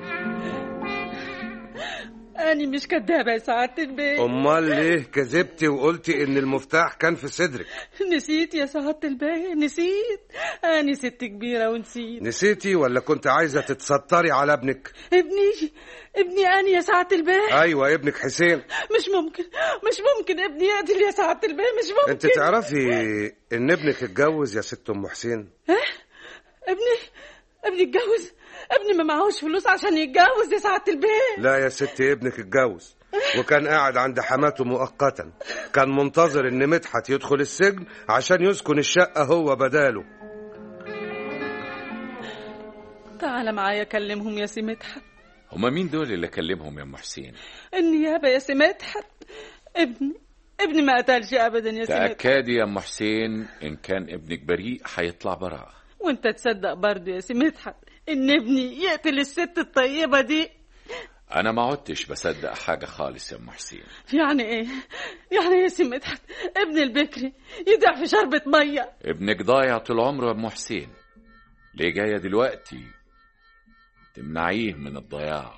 أنا مش كدابة يا سعادة البيه امال ليه كذبتي وقلتي ان المفتاح كان في صدرك نسيت يا سعادة البيه نسيت أنا ست كبيرة ونسيت نسيتي ولا كنت عايزه تتستري على ابنك ابني ابني أنا يا سعادة البيه ايوه ابنك حسين مش ممكن مش ممكن ابني يقتل يا سعادة البيه مش ممكن انت تعرفي ان ابنك اتجوز يا ست ام حسين ابني ابني اتجوز ابني ما معهوش فلوس عشان يتجوز يا سعادة البيه لا يا ستي ابنك اتجوز وكان قاعد عند حماته مؤقتا كان منتظر ان مدحت يدخل السجن عشان يسكن الشقة هو بداله تعال معايا كلمهم يا سي مدحت هما مين دول اللي كلمهم يا ام حسين النيابة يا سي مدحت ابني ابني ما قتلش ابدا يا سي مدحت تأكدي يا ام حسين ان كان ابنك بريء هيطلع براءة وانت تصدق برضه يا سي مدحت ان ابني يقتل الست الطيبة دي انا ما عدتش بصدق حاجة خالص يا ام حسين يعني ايه يعني ايه يا سي مدحت ابن البكري يدع في شربة مية ابنك ضايع طول عمره يا ام حسين ليه جاية دلوقتي تمنعيه من الضياع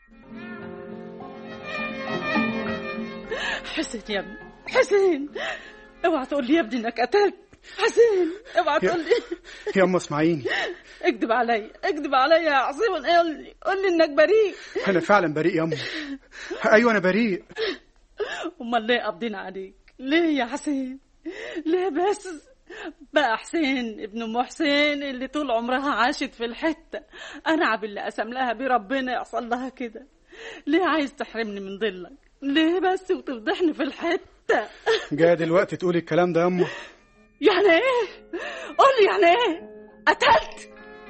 حسين يا ابني حسين اوعى تقول لي يا ابني انك قتلت حسين اوعى تقول لي يا ام اسمعيني اكذب عليا اكذب عليا يا عصيم قول لي قول لي انك بريء انا فعلا بريء يا ام ايوه انا بريء امال ليه قابضين عليك ليه يا حسين ليه بس بقى حسين ابن ام حسين اللي طول عمرها عاشت في الحته انا اللي قسم لها بربنا يحصل لها كده ليه عايز تحرمني من ظلك ليه بس وتفضحني في الحته جايه دلوقتي تقولي الكلام ده يا ام يعني ايه قول لي يعني ايه قتلت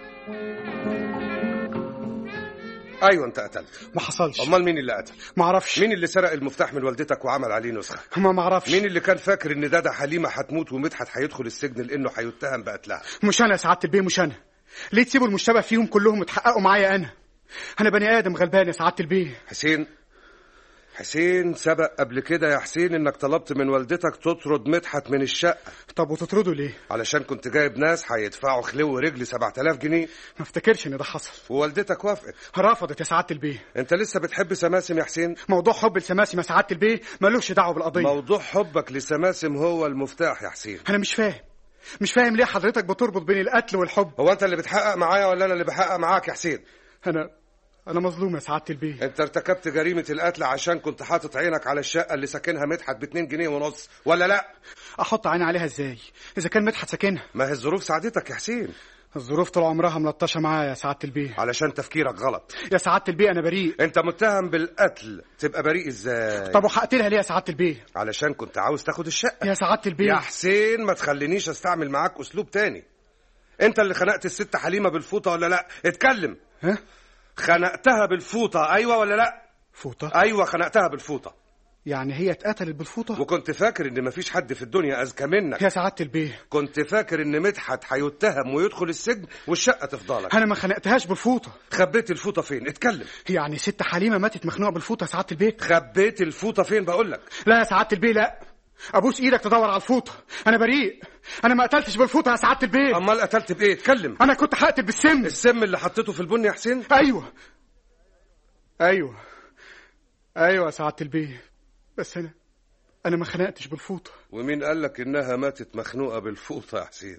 ايوه انت قتلت ما حصلش امال مين اللي قتل ما اعرفش مين اللي سرق المفتاح من والدتك وعمل عليه نسخة ما ما اعرفش مين اللي كان فاكر ان دادا حليمة هتموت ومدحت هيدخل السجن لانه هيتهم بقتلها مش انا يا سعاده البيه مش انا ليه تسيبوا المشتبه فيهم كلهم يتحققوا معايا انا انا بني ادم غلبان يا سعاده البيه حسين حسين سبق قبل كده يا حسين انك طلبت من والدتك تطرد مدحت من الشقة طب وتطردوا ليه علشان كنت جايب ناس هيدفعوا خلو رجل 7000 جنيه ما افتكرش ان ده حصل ووالدتك وافقت رفضت يا سعاده البيه انت لسه بتحب سماسم يا حسين موضوع حب السماسم يا سعاده البيه ملوش دعوه بالقضيه موضوع حبك لسماسم هو المفتاح يا حسين انا مش فاهم مش فاهم ليه حضرتك بتربط بين القتل والحب هو انت اللي بتحقق معايا ولا انا اللي بحقق معاك يا حسين انا انا مظلوم يا سعاده البيه انت ارتكبت جريمة القتل عشان كنت حاطط عينك على الشقة اللي ساكنها مدحت باتنين جنيه ونص ولا لا احط عيني عليها ازاي اذا كان مدحت ساكنها ما هي الظروف ساعدتك يا حسين الظروف طول عمرها ملطشه معايا يا سعاده البيه علشان تفكيرك غلط يا سعاده البيه انا بريء انت متهم بالقتل تبقى بريء ازاي طب وهقتلها ليه يا سعاده البيه علشان كنت عاوز تاخد الشقة يا سعاده البيه يا حسين ما تخلينيش استعمل معاك اسلوب تاني انت اللي خنقت الست حليمة بالفوطة ولا لا اتكلم ها خنقتها بالفوطة ايوه ولا لا فوطه ايوه خنقتها بالفوطة يعني هي اتقتلت بالفوطه وكنت فاكر ان مفيش حد في الدنيا اذكى منك يا سعاده البيه كنت فاكر ان مدحت هيتهم ويدخل السجن والشقة تفضلك انا ما خنقتهاش بالفوطه خبيت الفوطة فين اتكلم يعني ست حليمه ماتت مخنوقه بالفوطه يا سعاده البيه خبيت الفوطة فين بقول لك لا يا سعاده البيه لا ابوس ايدك تدور على الفوطه انا بريء انا ما قتلتش بالفوطه يا سعاده البيه امال قتلت بايه اتكلم انا كنت هقتل بالسم السم اللي حطيته في البن يا حسين ايوه ايوه ايوه يا سعاده البيه بس انا انا ما خنقتش بالفوطه ومين قال لك انها ماتت مخنوقة بالفوطة يا حسين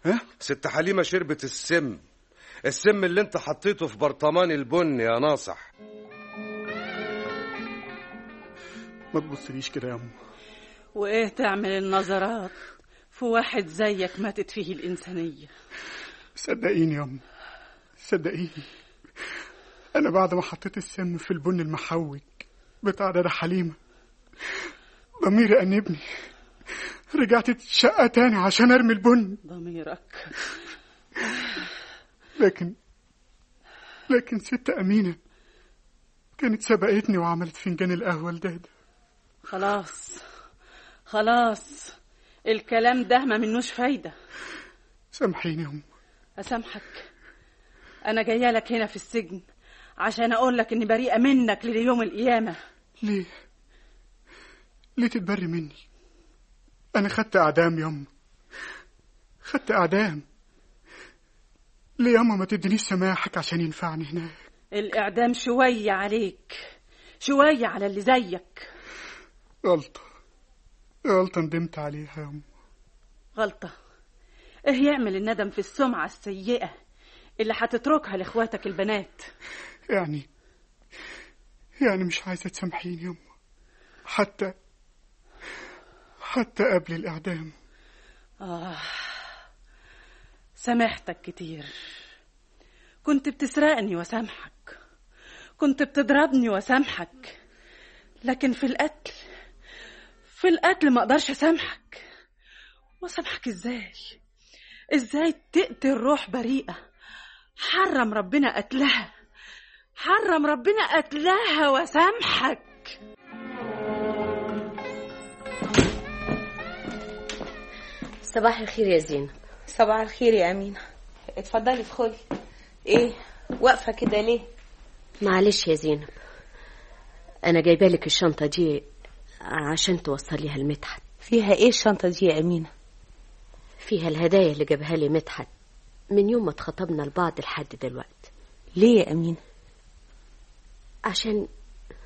ها ست حليمة شربت السم السم اللي انت حطيته في برطمان البن يا ناصح ما تبصليش كده يا أم وايه تعمل النظرات في واحد زيك ماتت فيه الإنسانية صدقيني يا أم صدقيني أنا بعد ما حطيت السم في البن المحوج بتاع دادا حليمة ضميري أنبني رجعت الشقة تاني عشان أرمي البن ضميرك لكن لكن ست أمينة كانت سبقتني وعملت فنجان القهوة لدادا خلاص خلاص الكلام ده ما منوش فايدة سامحيني يا أم أسامحك أنا جاية لك هنا في السجن عشان أقول لك إني بريئة منك ليوم القيامة ليه ليه تتبري مني أنا خدت إعدام ياما خدت إعدام ليه ياما ما تدينيش سماحك عشان ينفعني هناك الإعدام شوية عليك شوية على اللي زيك غلطة غلطة ندمت عليها يا أم غلطة إيه يعمل الندم في السمعة السيئة اللي هتتركها لإخواتك البنات يعني يعني مش عايزة تسامحيني يا أم حتى حتى قبل الإعدام آه سامحتك كتير كنت بتسرقني وسامحك كنت بتضربني وسامحك لكن في القتل في القتل ما اقدرش اسامحك واسامحك ازاي ازاي تقتل روح بريئة حرم ربنا قتلها حرم ربنا قتلها وسامحك صباح الخير يا زينب صباح الخير يا أمينة اتفضلي ادخلي ايه واقفة كده ليه معلش يا زينب انا جايبه لك الشنطه دي عشان توصليها لمدحت فيها ايه الشنطة دي يا أمينة فيها الهدايا اللي جابها لي مدحت من يوم ما اتخطبنا لبعض لحد دلوقتي ليه يا أمينة عشان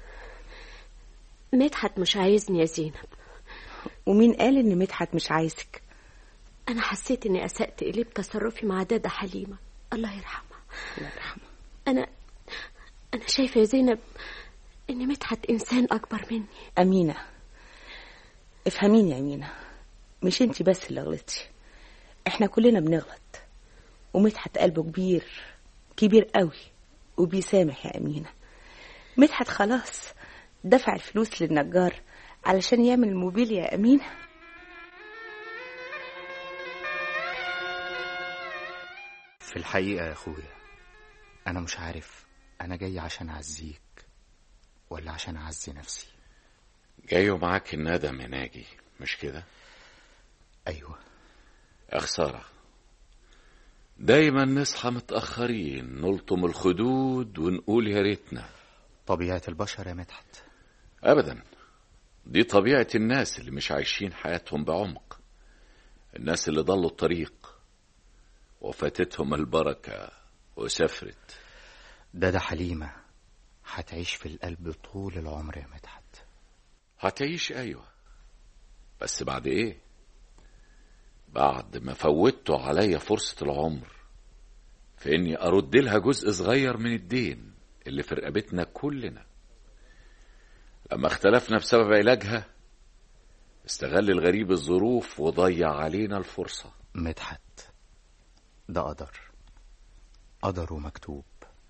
مدحت مش عايزني يا زينب ومين قال ان مدحت مش عايزك انا حسيت اني اسأت اليه بتصرفي مع دادا حليمه الله يرحمها الله يرحمه انا انا شايفه يا زينب ان مدحت انسان اكبر مني أمينة افهميني يا أمينة مش انت بس اللي غلطتي احنا كلنا بنغلط ومدحت قلبه كبير كبير قوي وبيسامح يا أمينة مدحت خلاص دفع الفلوس للنجار علشان يعمل الموبيل يا أمينة في الحقيقة يا أخويا أنا مش عارف أنا جاي عشان أعزيك ولا عشان أعزي نفسي جاي ومعاك الندم يا ناجي مش كده أيوة يا خسارة دايما نصحى متأخرين نلطم الخدود ونقول يا ريتنا طبيعة البشر يا مدحت أبدا دي طبيعة الناس اللي مش عايشين حياتهم بعمق الناس اللي ضلوا الطريق وفاتتهم البركة وسافرت دادا حليمة هتعيش في القلب طول العمر يا مدحت هتعيش أيوة بس بعد إيه بعد ما فوتوا عليا فرصة العمر في إني أرد لها جزء صغير من الدين اللي في رقبتنا كلنا لما اختلفنا بسبب علاجها استغل الغريب الظروف وضيع علينا الفرصة مدحت ده قدر قدر ومكتوب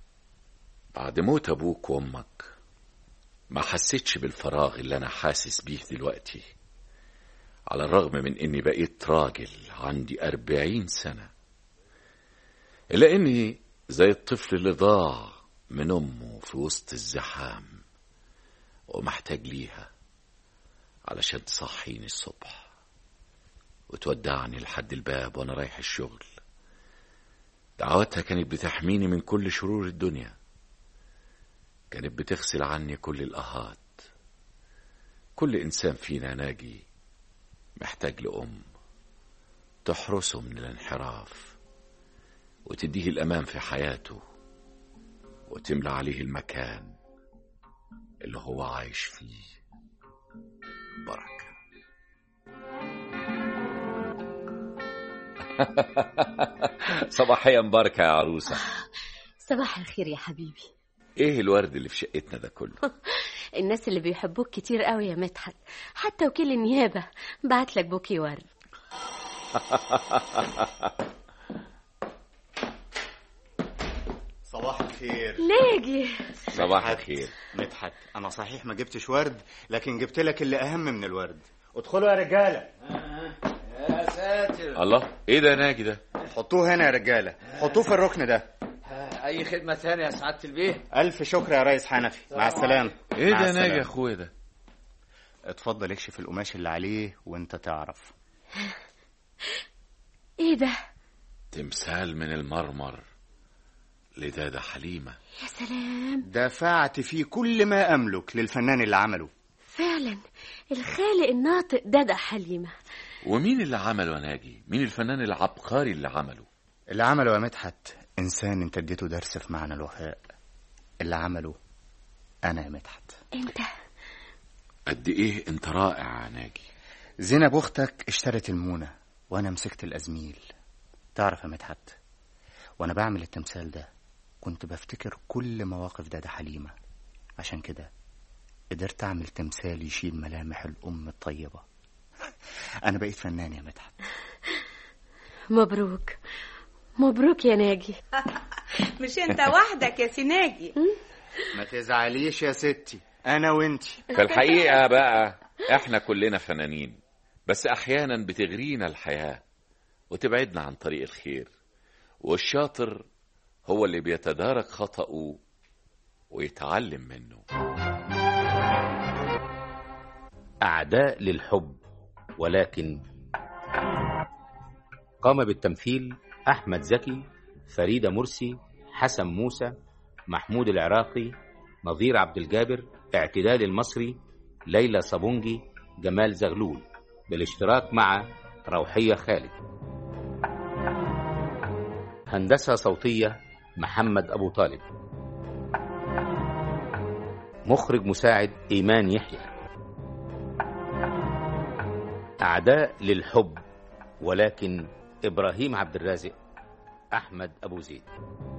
بعد موت أبوك وأمك ما حسيتش بالفراغ اللي أنا حاسس بيه دلوقتي على الرغم من إني بقيت راجل عندي أربعين سنة إلا إني زي الطفل اللي ضاع من أمه في وسط الزحام ومحتاج ليها علشان تصحيني الصبح وتودعني لحد الباب وأنا رايح الشغل دعواتها كانت بتحميني من كل شرور الدنيا كانت بتغسل عني كل الآهات كل إنسان فينا ناجي محتاج لأم تحرسه من الانحراف وتديه الأمان في حياته وتملى عليه المكان اللي هو عايش فيه بركة صباحية مباركة يا عروسة صباح الخير يا حبيبي ايه الورد اللي في شقتنا ده كله الناس اللي بيحبوك كتير قوي يا مدحت حتى وكيل النيابة بعت لك بوكي ورد صباح الخير ناجي صباح الخير مدحت انا صحيح ما جبتش ورد لكن جبت لك اللي اهم من الورد ادخلوا يا رجاله يا ساتر الله ايه ده ناجي ده حطوه هنا يا رجاله حطوه في الركن ده اي خدمه ثانيه يا سعاده البيه الف شكر يا ريس حنفي مع السلامه ايه مع ده السلامة. ناجي يا اخويا ده اتفضل اكشف القماش اللي عليه وانت تعرف ايه ده تمثال من المرمر لدادة حليمة يا سلام دفعت فيه كل ما املك للفنان اللي عمله فعلا الخالق الناطق دادا حليمة ومين اللي عمله يا ناجي مين الفنان العبقري اللي عمله اللي عمله يا مدحت انسان انت اديته درس في معنى الوفاء اللي عمله انا يا مدحت انت قد ايه انت رائع يا ناجي زينب اختك اشترت المونة وانا مسكت الازميل تعرف يا مدحت وانا بعمل التمثال ده كنت بفتكر كل مواقف دادا حليمة عشان كده قدرت اعمل تمثال يشيل ملامح الام الطيبة انا بقيت فنان يا مدحت مبروك مبروك يا ناجي مش انت وحدك يا سيناجي ما تزعليش يا ستي انا وانتي في الحقيقة بقى احنا كلنا فنانين بس احيانا بتغرينا الحياة وتبعدنا عن طريق الخير والشاطر هو اللي بيتدارك خطأه ويتعلم منه أعداء للحب ولكن قام بالتمثيل أحمد زكي فريدة مرسي حسن موسى محمود العراقي نظير عبد الجابر اعتدال المصري ليلى صابونجي جمال زغلول بالاشتراك مع روحية خالد هندسة صوتية محمد أبو طالب مخرج مساعد إيمان يحيى أعداء للحب ولكن إبراهيم عبد الرازق أحمد أبو زيد